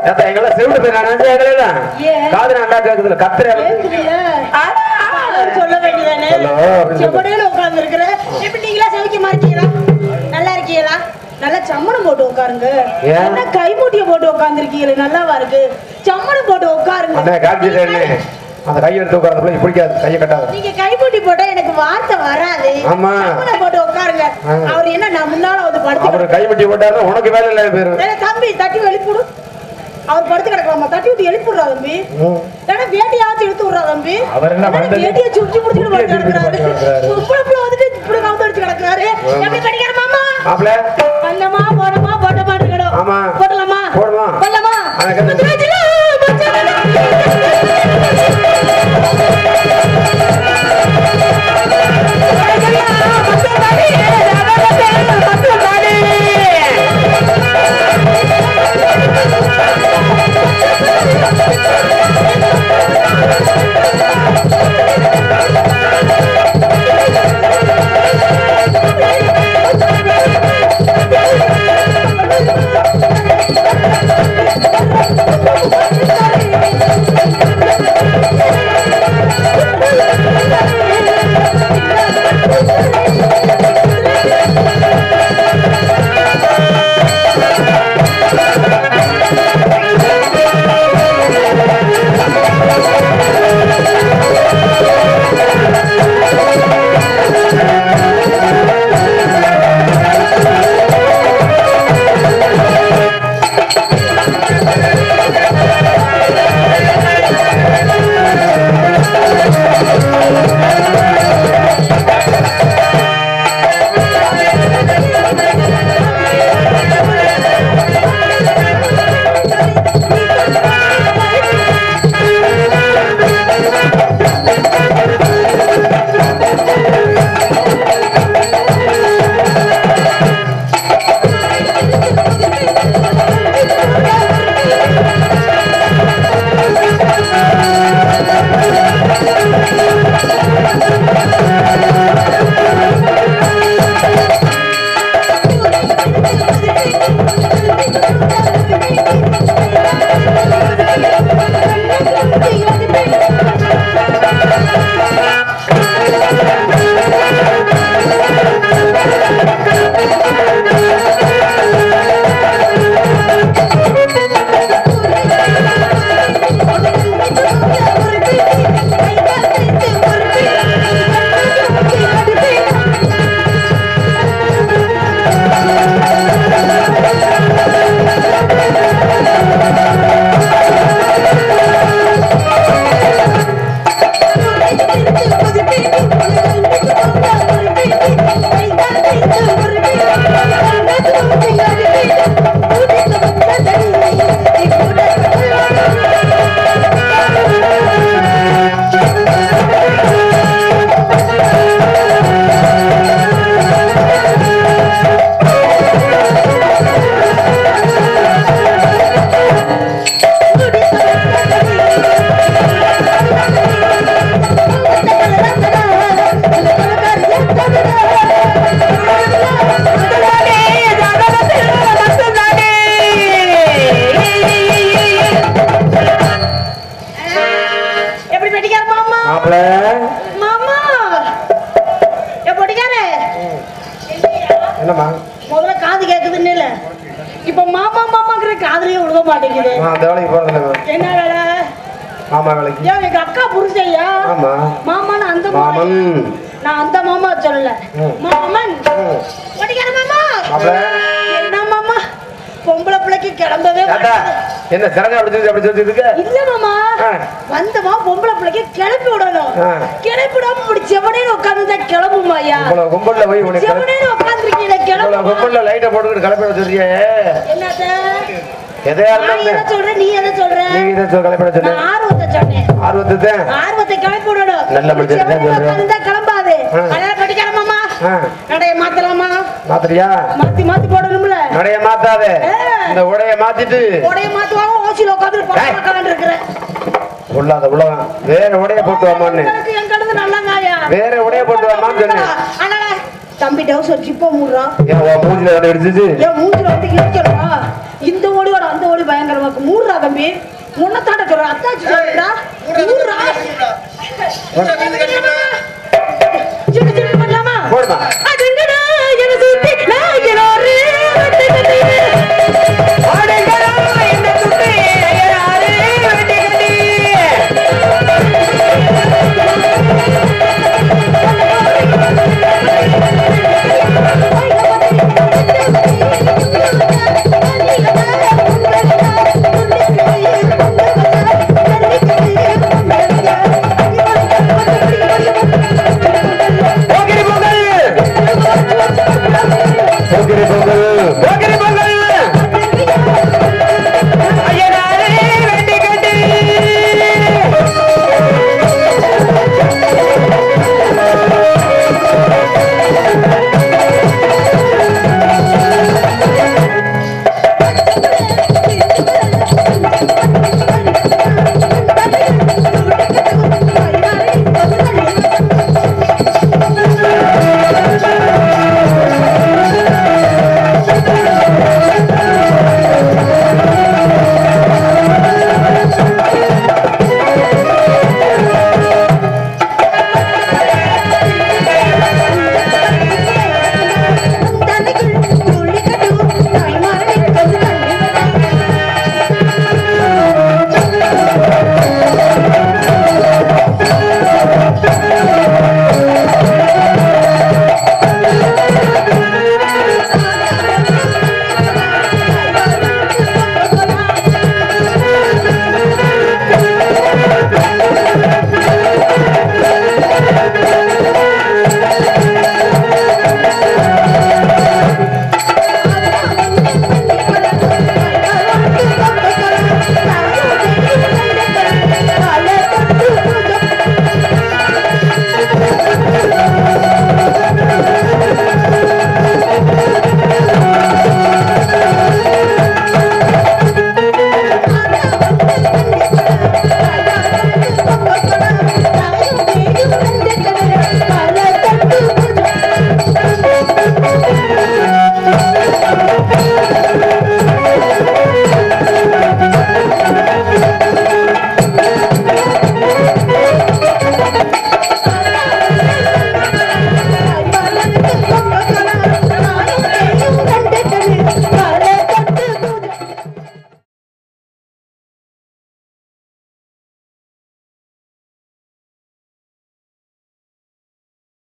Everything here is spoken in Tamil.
ஏத்தா, எங்கெல்லாம் செவிட்டு போய் நான் நினைச்சேன் எங்களெல்லாம். ஏன்? காது நல்லா கேக்குதுல, கத்துற வந்து. கேக்குதுல? அவர் சொல்ல வேண்டியதானே சொல்லு, அப்படின்னு சொல்லு. செவடையில உட்கார்ந்து இருக்கிற எப்படி நீங்களா செவிக்க இருக்கீங்களா நல்லா இருக்கீங்களா நல்லா சம்மணம் போட்டு உட்காருங்க ஏன்? என்ன கைமூட்டிய போட்டு உட்கார்ந்துருக்கீங்களே நல்லாவா இருக்கு சம்மணம் போட்டு உட்காருங்க அண்ணே, காமிச்சிட்டேன்னு. அந்த கையை எடுத்து உட்கார்ந்தப்பல இப்படி பிடிக்காது, கையை கட்டாத. நீங்க கைமூட்டி போட்டா எனக்கு வார்த்தை வராது ஆமா. சம்மணம் போட்டு உட்காருங்க ஆ. அவர் என்ன நான் முன்னால வந்து அவரு படுத்து கை வெட்டி போட்டாருன்னா உனக்கு வேலை இல்லை பேரு ஏலே, தம்பி தட்டி எழுப்பிடு அவர் படுத்து கிடக்கலாமா தட்டி விட்டு எழுப்பிடுறா தம்பி ம். ஏன்னா வேட்டியாச்சும் எடுத்து விடுறா தம்பி அவர் என்ன என்னடா வந்தது? வேட்டியை சுருட்டி முடிச்சுட்டு சுருட்டியை படுத்து சுருட்டி கிடக்குறாரு. படுத்து கிடக்குறாரு. பொம்பளை புள்ள வந்துட்டு இப்படி கவுந்து அடிச்சு கிடக்குறாரு. எப்படி படிக்கிற மாமா? மாப்பிள பண்ணமா, போடமா, போட மாட்டேங்கிறோம். ஆமா. போடலாமா? போடுமா. போடலாமா? ஆ, கட்டு. பத்து வயசுல எப்படி பெட்டிக்கார மாமா மாப்பிள மாமா என் பொடிக்காரே என்னம்மா முதல்ல காது கேக்குதுன்னு இல்ல இப்ப மாமா மாமாங்கிற காதுலயே விழுக மாட்டேங்குது நான் அந்த வேலைக்கு போறதில்ல என்ன வேலை மாமா வேலைக்கு ஏன் எங்க அக்கா புருஷையா ஆமா மாமான்னு அந்த மாமா மாமன் நான் அந்த மாமா சொல்லல ம். மாமன் ம். பொடிக்கார மாமா மாப்பிள என்ன மாமா பொம்பளை பிள்ளைக்கு கிளம்பவே ஏண்டா, மாட்டேங்குது. என்ன சிறங்க அப்படி சொல்லி அப்படி சொல்லி இருக்க இல்ல மாமா ஆ. வந்தமா பொம்பளை பிள்ளைக்கு கிளப்பி விடணும் ஆ. கிளப்பி விடாம இப்படி செவனேன்னு உட்கார்ந்து கிளம்புமாயா இவ்வளவு கும்பல்ல போய் உனக்கு கிளப்பி- செவனேன்னு உட்கார்ந்துருக்கீங்க இவ்வளவு கிளம்பு கும்பல்ல லைட்டை போட்டுக்கிட்டு கிளப்பி வச்சிருக்கியே என்னத்த எதையா நான் எதை இருந்தாலும் சொல்றேன் நீ எதை சொல்ற நீங்க இதை சொல் கிளப்பிட சொன்ன நான் ஆர்வத்தை சொன்னேன் ஆர்வத்தை ஆர்வத்தை கிளப்பி விடணும் நல்ல மனுஷன் தான் செவனேன்னு சொல்றேன். உட்கார்ந்தா கிளம்பாது ஆ. அதனால படிக்கலாமாமா ஆ. நடைய மாத்தலாமா மாத்திரியா மாத்தி மாத்தி போடணும்ல நடைய மாத்தாத ஆ. இந்த உடைய மாத்திட்டு உடைய மாத்துவாங்க ஓசில உட்காந்து ஏய். பக்கம் இருக்கிறேன் உள்ளாத உலகம் வேற உடைய போட்டு வாமான்னு எனக்கு என் கழுது நல்லங்காயா வேற உடைய போட்டு வாமான்னு சொன்னேன் அதனால தம்பி டவுசர் ஜிப்போ மூடுறா ஏன் உன் மூஞ்சில ரெண்டு அடிச்சிச்சு ஏன் மூஞ்சில வந்து இடிக்கிறா இந்த ஓடியோட அந்த ஓடி பயங்கரமா இருக்கு மூடுறா தம்பி முன்னத்தாண்ட சொல்ற அத்தாச்சி சொல்றா மூடுறா